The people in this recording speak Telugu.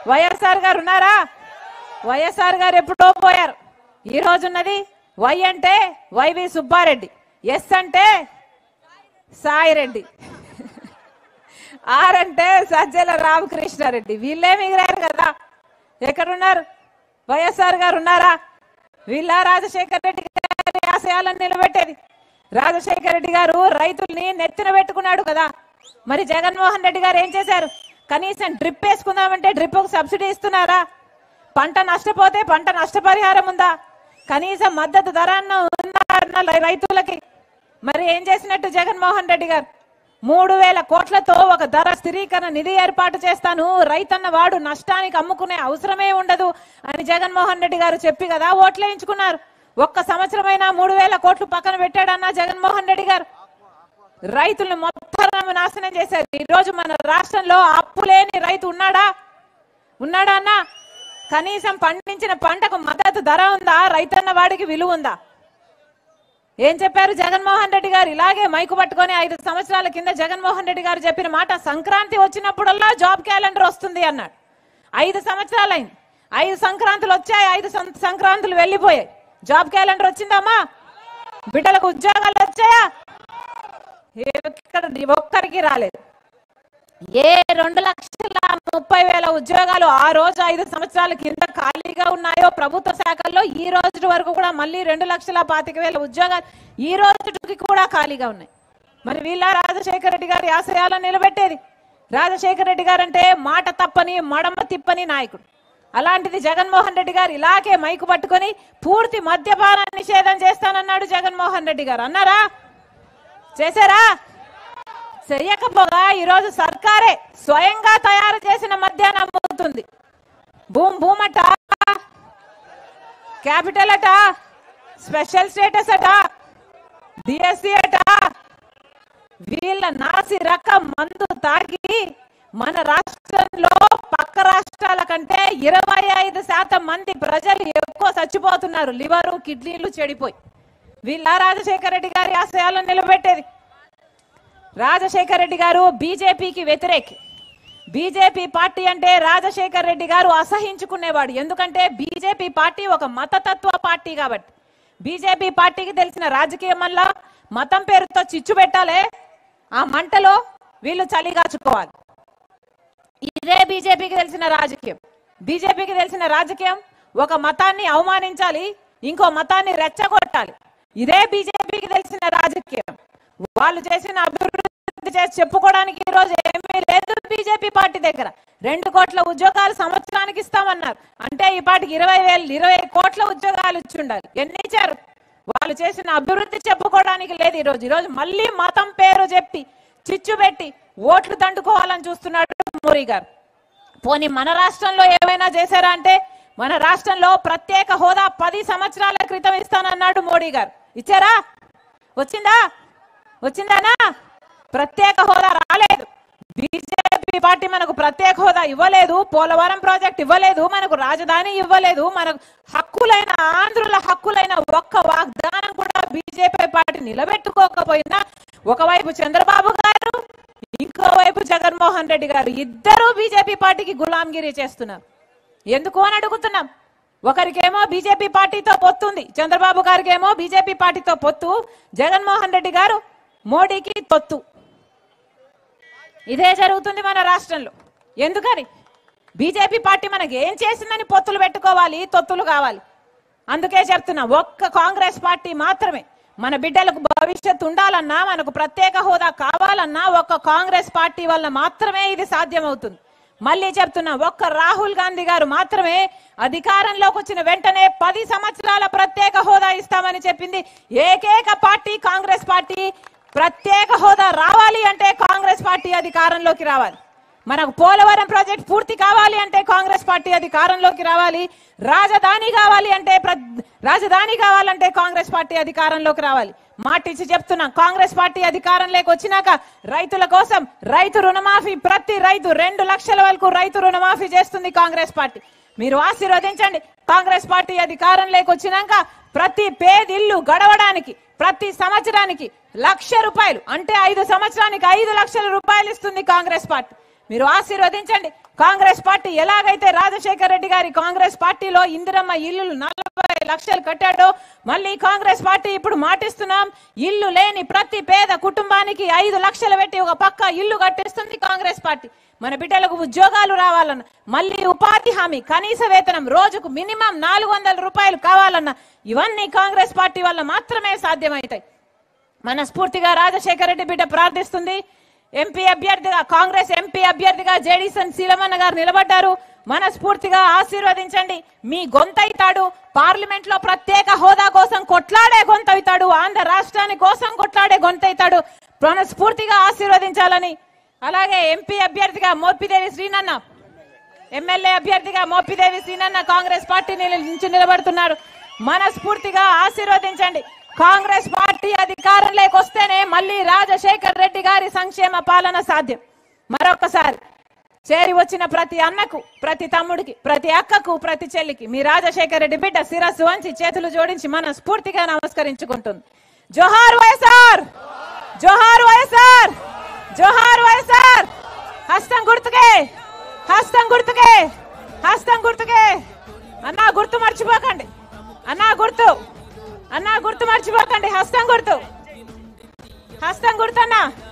వైఎస్ఆర్ గారు ఉన్నారా వైఎస్ఆర్ గారు ఎప్పుడో పోయారు ఈ రోజు ఉన్నది వై అంటే వైవి సుబ్బారెడ్డి ఎస్ అంటే సాయిరెడ్డి ఆర్ అంటే సజ్జల రామకృష్ణారెడ్డి వీళ్ళే మిగిలారు కదా ఎక్కడున్నారు వైఎస్ఆర్ గారు ఉన్నారా వీళ్ళ రాజశేఖర రెడ్డి గారి ఆశయాలను నిలబెట్టేది రాజశేఖర రెడ్డి గారు రైతుల్ని నెత్తిన పెట్టుకున్నాడు కదా మరి జగన్మోహన్ రెడ్డి గారు ఏం చేశారు కనీసం డ్రిప్ వేసుకుందామంటే డ్రిప్ సబ్సిడీ ఇస్తున్నారా పంట నష్టపోతే పంట నష్టపరిహారం ఉందా కనీసం మద్దతు ధర అన్న ఉందా అన్న రైతులకి మరి ఏం చేసినట్టు జగన్మోహన్ రెడ్డి గారు మూడు వేల కోట్లతో ఒక ధర స్థిరీకరణ నిధి ఏర్పాటు చేస్తాను రైతన్న వాడు నష్టానికి అమ్ముకునే అవసరమే ఉండదు అని జగన్మోహన్ రెడ్డి గారు చెప్పి కదా ఓట్లేయించుకున్నారు ఒక్క సంవత్సరమైనా మూడు వేల కోట్లు పక్కన పెట్టాడన్నా జగన్మోహన్ రెడ్డి గారు రైతులను మొత్తం నాశనం చేశారు ఈ రోజు మన రాష్ట్రంలో అప్పు లేని రైతు ఉన్నాడా ఉన్నాడా అన్నా కనీసం పండించిన పంటకు మద్దతు ధర ఉందా రైతన్న వాడికి విలువ ఉందా ఏం చెప్పారు జగన్మోహన్ రెడ్డి గారు ఇలాగే మైకు పట్టుకొని ఐదు సంవత్సరాల కింద జగన్మోహన్ రెడ్డి గారు చెప్పిన మాట సంక్రాంతి వచ్చినప్పుడల్లా జాబ్ క్యాలెండర్ వస్తుంది అన్నాడు ఐదు సంవత్సరాలైంది ఐదు సంక్రాంతులు వచ్చాయి ఐదు సం- సంక్రాంతులు వెళ్ళిపోయాయి జాబ్ క్యాలెండర్ వచ్చిందమ్మా బిడ్డలకు ఉద్యోగాలు వచ్చాయా ఎక్కడ ఒక్కరికి రాలేదు ఏ రెండు లక్షల ముప్పై వేల ఉద్యోగాలు ఆ రోజు ఐదు సంవత్సరాల కింద ఖాళీగా ఉన్నాయో ప్రభుత్వ శాఖల్లో ఈ రోజు వరకు కూడా మళ్ళీ రెండు లక్షల పాతిక వేల ఉద్యోగాలు ఈ రోజుకి కూడా ఖాళీగా ఉన్నాయి మరి వీళ్ళ రాజశేఖర రెడ్డి గారి ఆశయాలను నిలబెట్టేది రాజశేఖర రెడ్డి గారు అంటే మాట తప్పని మడమ తిప్పని నాయకుడు అలాంటిది జగన్మోహన్ రెడ్డి గారు ఇలాగే మైకు పట్టుకొని పూర్తి మద్యపాన నిషేధం చేస్తానన్నాడు జగన్మోహన్ రెడ్డి గారు అన్నారా చేశారా చెయ్యకపోగా ఈరోజు సర్కారే స్వయంగా తయారు చేసిన మద్యాన్ని అమ్ముతుంది భూమ్ భూమట క్యాపిటల్ అట స్పెషల్ స్టేటస్ అట డిఎస్సి అట వీళ్ళ నాసి రకం మందు తాగి మన రాష్ట్రంలో పక్క రాష్ట్రాల కంటే ఇరవై ఐదు శాతం మంది ప్రజలు ఎక్కువ చచ్చిపోతున్నారు లివరు కిడ్నీలు చెడిపోయి వీళ్ళ రాజశేఖర రెడ్డి గారి ఆశయాలను నిలబెట్టేది రాజశేఖర రెడ్డి గారు బీజేపీకి వ్యతిరేకి బీజేపీ పార్టీ అంటే రాజశేఖర్ రెడ్డి గారు అసహించుకునేవాడు ఎందుకంటే బీజేపీ పార్టీ ఒక మతతత్వ పార్టీ కాబట్టి బీజేపీ పార్టీకి తెలిసిన రాజకీయం వల్ల మతం పేరుతో చిచ్చు పెట్టాలే ఆ మంటలో వీళ్ళు చలిగాచుకోవాలి ఇదే బీజేపీకి తెలిసిన రాజకీయం బీజేపీకి తెలిసిన రాజకీయం ఒక మతాన్ని అవమానించాలి ఇంకో మతాన్ని రెచ్చగొట్టాలి ఇదే బీజేపీకి తెలిసిన రాజకీయం వాళ్ళు చేసిన అభివృద్ధి చేసి చెప్పుకోవడానికి ఈ రోజు ఏమీ లేదు బీజేపీ పార్టీ దగ్గర రెండు కోట్ల ఉద్యోగాలు సంవత్సరానికి ఇస్తామన్నారు అంటే ఈ పాటికి ఇరవై వేలు ఇరవై కోట్ల ఉద్యోగాలు ఇచ్చి ఉండాలి ఎన్ని ఇచ్చారు వాళ్ళు చేసిన అభివృద్ధి చెప్పుకోవడానికి లేదు ఈ రోజు ఈ రోజు మళ్ళీ మతం పేరు చెప్పి చిచ్చు పెట్టి ఓట్లు దండుకోవాలని చూస్తున్నాడు మోడీ గారు పోనీ మన రాష్ట్రంలో ఏమైనా చేశారా అంటే మన రాష్ట్రంలో ప్రత్యేక హోదా పది సంవత్సరాల క్రితం ఇస్తానన్నాడు మోడీ గారు ఇచ్చారా వచ్చిందా వచ్చిందానా ప్రత్యేక హోదా రాలేదు బీజేపీ పార్టీ మనకు ప్రత్యేక హోదా ఇవ్వలేదు పోలవరం ప్రాజెక్ట్ ఇవ్వలేదు మనకు రాజధాని ఇవ్వలేదు మనకు హక్కులైన ఆంధ్రుల హక్కులైన ఒక్క వాగ్దానం కూడా బీజేపీ పార్టీ నిలబెట్టుకోకపోయినా ఒకవైపు చంద్రబాబు గారు ఇంకోవైపు జగన్మోహన్ రెడ్డి గారు ఇద్దరూ బీజేపీ పార్టీకి గులాంగిరి చేస్తున్నారు ఎందుకు అని అడుగుతున్నాం ఒకరికేమో బీజేపీ పార్టీతో పొత్తుంది చంద్రబాబు గారికి ఏమో బీజేపీ పార్టీతో పొత్తు జగన్మోహన్ రెడ్డి గారు మోడీకి తొత్తు ఇదే జరుగుతుంది మన రాష్ట్రంలో ఎందుకని బీజేపీ పార్టీ మనకి ఏం చేసిందని పొత్తులు పెట్టుకోవాలి తొత్తులు కావాలి అందుకే చెప్తున్నా ఒక్క కాంగ్రెస్ పార్టీ మాత్రమే మన బిడ్డలకు భవిష్యత్తు ఉండాలన్నా మనకు ప్రత్యేక హోదా కావాలన్నా ఒక్క కాంగ్రెస్ పార్టీ వల్ల మాత్రమే ఇది సాధ్యమవుతుంది మళ్ళీ చెప్తున్నా ఒక్క రాహుల్ గాంధీ గారు మాత్రమే అధికారంలోకి వచ్చిన వెంటనే పది సంవత్సరాల ప్రత్యేక హోదా ఇస్తామని చెప్పింది ఏకైక పార్టీ కాంగ్రెస్ పార్టీ ప్రత్యేక హోదా రావాలి అంటే కాంగ్రెస్ పార్టీ అధికారంలోకి రావాలి మనకు పోలవరం ప్రాజెక్ట్ పూర్తి కావాలి అంటే కాంగ్రెస్ పార్టీ అధికారంలోకి రావాలి రాజధాని కావాలి అంటే ప్ర- రాజధాని కావాలంటే కాంగ్రెస్ పార్టీ అధికారంలోకి రావాలి మాటిచ్చి చెప్తున్నాం కాంగ్రెస్ పార్టీ అధికారంలోకి వచ్చినాక రైతుల కోసం రైతు రుణమాఫీ ప్రతి రైతు రెండు లక్షల వరకు రైతు రుణమాఫీ చేస్తుంది కాంగ్రెస్ పార్టీ మీరు ఆశీర్వదించండి కాంగ్రెస్ పార్టీ అధికారంలోకి వచ్చినాక ప్రతి పేదిల్లు గడవడానికి ప్రతి సంవత్సరానికి లక్ష రూపాయలు అంటే ఐదు సంవత్సరానికి ఐదు లక్షల రూపాయలు ఇస్తుంది కాంగ్రెస్ పార్టీ మీరు ఆశీర్వదించండి కాంగ్రెస్ పార్టీ ఎలాగైతే రాజశేఖర రెడ్డి గారి కాంగ్రెస్ పార్టీలో ఇందిరమ్మ ఇల్లులు నలభై లక్షలు కట్టాడో మళ్ళీ కాంగ్రెస్ పార్టీ ఇప్పుడు మాటిస్తున్నాం ఇల్లు లేని ప్రతి పేద కుటుంబానికి ఐదు లక్షలు పెట్టి ఒక పక్క ఇల్లు కట్టిస్తుంది కాంగ్రెస్ పార్టీ మన బిడ్డలకు ఉద్యోగాలు రావాలన్న మళ్ళీ ఉపాధి హామీ కనీస వేతనం రోజుకు మినిమం నాలుగు వందల రూపాయలు కావాలన్న ఇవన్నీ కాంగ్రెస్ పార్టీ వల్ల మాత్రమే సాధ్యమవుతాయి మనస్ఫూర్తిగా రాజశేఖర రెడ్డి బిడ్డ ప్రార్థిస్తుంది ఎంపీ అభ్యర్థిగా కాంగ్రెస్ ఎంపీ అభ్యర్థిగా జేడీసన్ సీలమన్న గారు నిలబడ్డారు మనస్ఫూర్తిగా ఆశీర్వదించండి మీ గొంతైతాడు పార్లమెంట్ లో ప్రత్యేక హోదా కోసం కొట్లాడే గొంతవుతాడు ఆంధ్ర రాష్ట్రాని కోసం కొట్లాడే గొంతైతాడు మనస్ఫూర్తిగా ఆశీర్వదించాలని అలాగే ఎంపీ అభ్యర్థిగా మోపిదేవి శ్రీనన్న ఎమ్మెల్యే అభ్యర్థిగా మోపిదేవి శ్రీనన్న కాంగ్రెస్ పార్టీ నిల- నుంచి నిలబడుతున్నారు మనస్ఫూర్తిగా ఆశీర్వదించండి కాంగ్రెస్ పార్టీ అధికారంలోకి వస్తేనే మళ్ళీ రాజశేఖర్ రెడ్డి గారి సంక్షేమ పాలన సాధ్యం మరొకసారి చేరి వచ్చిన ప్రతి అన్నకు ప్రతి తమ్ముడికి ప్రతి అక్కకు ప్రతి చెల్లికి మీ రాజశేఖర్ రెడ్డి బిడ్డ శిరస్సు వంచి చేతులు జోడించి మన స్ఫూర్తిగా నమస్కరించుకుంటుంది జోహార్ వైఎస్ఆర్ జోహార్ వైఎస్ఆర్ జోహార్ వైఎస్ఆర్ హస్తం గుర్తుకే హస్తం గుర్తుకే హస్తం గుర్తుకే అన్నా గుర్తు మర్చిపోకండి అన్నా గుర్తు అన్నా గుర్తు మర్చిపోకండి హస్తం గుర్తు హస్తం గుర్తన్నా